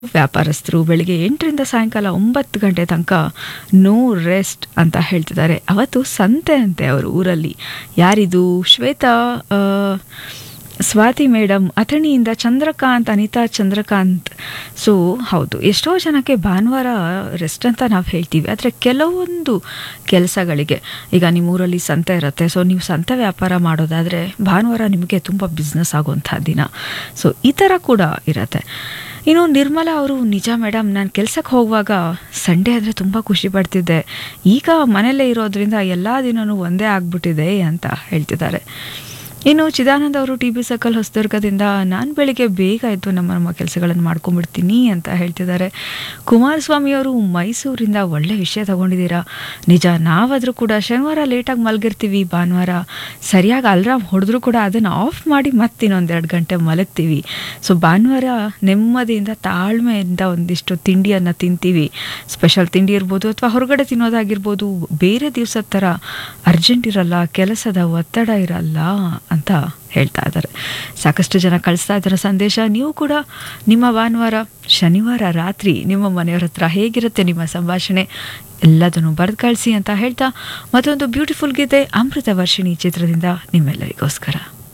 ವ್ಯಾಪಾರಸ್ಥರು ಬೆಳಿಗ್ಗೆ ಎಂಟರಿಂದ ಸಾಯಂಕಾಲ ಒಂಬತ್ತು ಗಂಟೆ ತನಕ ನೋ ರೆಸ್ಟ್ ಅಂತ ಹೇಳ್ತಿದ್ದಾರೆ ಅವತ್ತು ಸಂತೆ ಅಂತೆ ಅವರು ಊರಲ್ಲಿ ಯಾರಿದು ಶ್ವೇತಾ ಆ, ಸ್ವಾತಿ ಮೇಡಮ್ ಅಥಣಿಯಿಂದ ಚಂದ್ರಕಾಂತ್ ಅನಿತಾ ಚಂದ್ರಕಾಂತ್ ಸೊ ಹೌದು ಎಷ್ಟೋ ಜನಕ್ಕೆ ಭಾನುವಾರ ರೆಸ್ಟ್ ಅಂತ ನಾವು ಹೇಳ್ತೀವಿ ಆದರೆ ಕೆಲವೊಂದು ಕೆಲಸಗಳಿಗೆ ಈಗ ನಿಮ್ಮ ಊರಲ್ಲಿ ಸಂತೆ ಇರುತ್ತೆ ಸೊ ನೀವು ಸಂತೆ ವ್ಯಾಪಾರ ಮಾಡೋದಾದರೆ ಭಾನುವಾರ ನಿಮಗೆ ತುಂಬ ಬಿಸ್ನೆಸ್ ಆಗುವಂಥ ದಿನ ಸೊ ಈ ಥರ ಕೂಡ ಇರತ್ತೆ ಇನ್ನು ನಿರ್ಮಲಾ ಅವರು ನಿಜ ಮೇಡಮ್ ನಾನು ಕೆಲಸಕ್ಕೆ ಹೋಗುವಾಗ ಸಂಡೇ ಅಂದರೆ ತುಂಬ ಖುಷಿ ಪಡ್ತಿದ್ದೆ ಈಗ ಮನೆಯಲ್ಲೇ ಇರೋದ್ರಿಂದ ಎಲ್ಲ ದಿನವೂ ಒಂದೇ ಆಗ್ಬಿಟ್ಟಿದೆ ಅಂತ ಹೇಳ್ತಿದ್ದಾರೆ ಇನ್ನು ಚಿದಾನಂದ್ ಅವರು ಟಿ ಬಿ ಸರ್ಕಲ್ ಹೊಸದುರ್ಗದಿಂದ ನಾನು ಬೆಳಿಗ್ಗೆ ಬೇಗ ಎದ್ದು ನಮ್ಮ ನಮ್ಮ ಕೆಲಸಗಳನ್ನು ಮಾಡ್ಕೊಂಡ್ಬಿಡ್ತೀನಿ ಅಂತ ಹೇಳ್ತಿದ್ದಾರೆ ಕುಮಾರಸ್ವಾಮಿ ಅವರು ಮೈಸೂರಿಂದ ಒಳ್ಳೆ ವಿಷಯ ತಗೊಂಡಿದ್ದೀರಾ ನಿಜ ನಾವಾದರೂ ಕೂಡ ಶನಿವಾರ ಲೇಟಾಗಿ ಮಲಗಿರ್ತೀವಿ ಭಾನುವಾರ ಸರಿಯಾಗಿ ಅಲ್ರಾಮ್ ಹೊಡೆದ್ರೂ ಕೂಡ ಅದನ್ನು ಆಫ್ ಮಾಡಿ ಮತ್ತೆ ಇನ್ನೊಂದೆರಡು ಗಂಟೆ ಮಲಗ್ತೀವಿ ಸೊ ಭಾನುವಾರ ನೆಮ್ಮದಿಯಿಂದ ತಾಳ್ಮೆಯಿಂದ ಒಂದಿಷ್ಟು ತಿಂಡಿಯನ್ನು ತಿಂತೀವಿ ಸ್ಪೆಷಲ್ ತಿಂಡಿ ಇರ್ಬೋದು ಅಥವಾ ಹೊರಗಡೆ ತಿನ್ನೋದಾಗಿರ್ಬೋದು ಬೇರೆ ದಿವಸದ ಥರ ಅರ್ಜೆಂಟ್ ಇರಲ್ಲ ಕೆಲಸದ ಒತ್ತಡ ಇರಲ್ಲ ಅಂತ ಹೇಳ್ತಾ ಇದ್ದಾರೆ ಸಾಕಷ್ಟು ಜನ ಕಳಿಸ್ತಾ ಇದ್ದಾರೆ ಸಂದೇಶ ನೀವು ಕೂಡ ನಿಮ್ಮ ಭಾನುವಾರ ಶನಿವಾರ ರಾತ್ರಿ ನಿಮ್ಮ ಮನೆಯವರ ಹತ್ರ ಹೇಗಿರುತ್ತೆ ನಿಮ್ಮ ಸಂಭಾಷಣೆ ಎಲ್ಲದನ್ನು ಬರೆದು ಕಳಿಸಿ ಅಂತ ಹೇಳ್ತಾ ಮತ್ತೊಂದು ಬ್ಯೂಟಿಫುಲ್ ಗೀತೆ ಅಮೃತ ವರ್ಷಿಣಿ ಚಿತ್ರದಿಂದ ನಿಮ್ಮೆಲ್ಲರಿಗೋಸ್ಕರ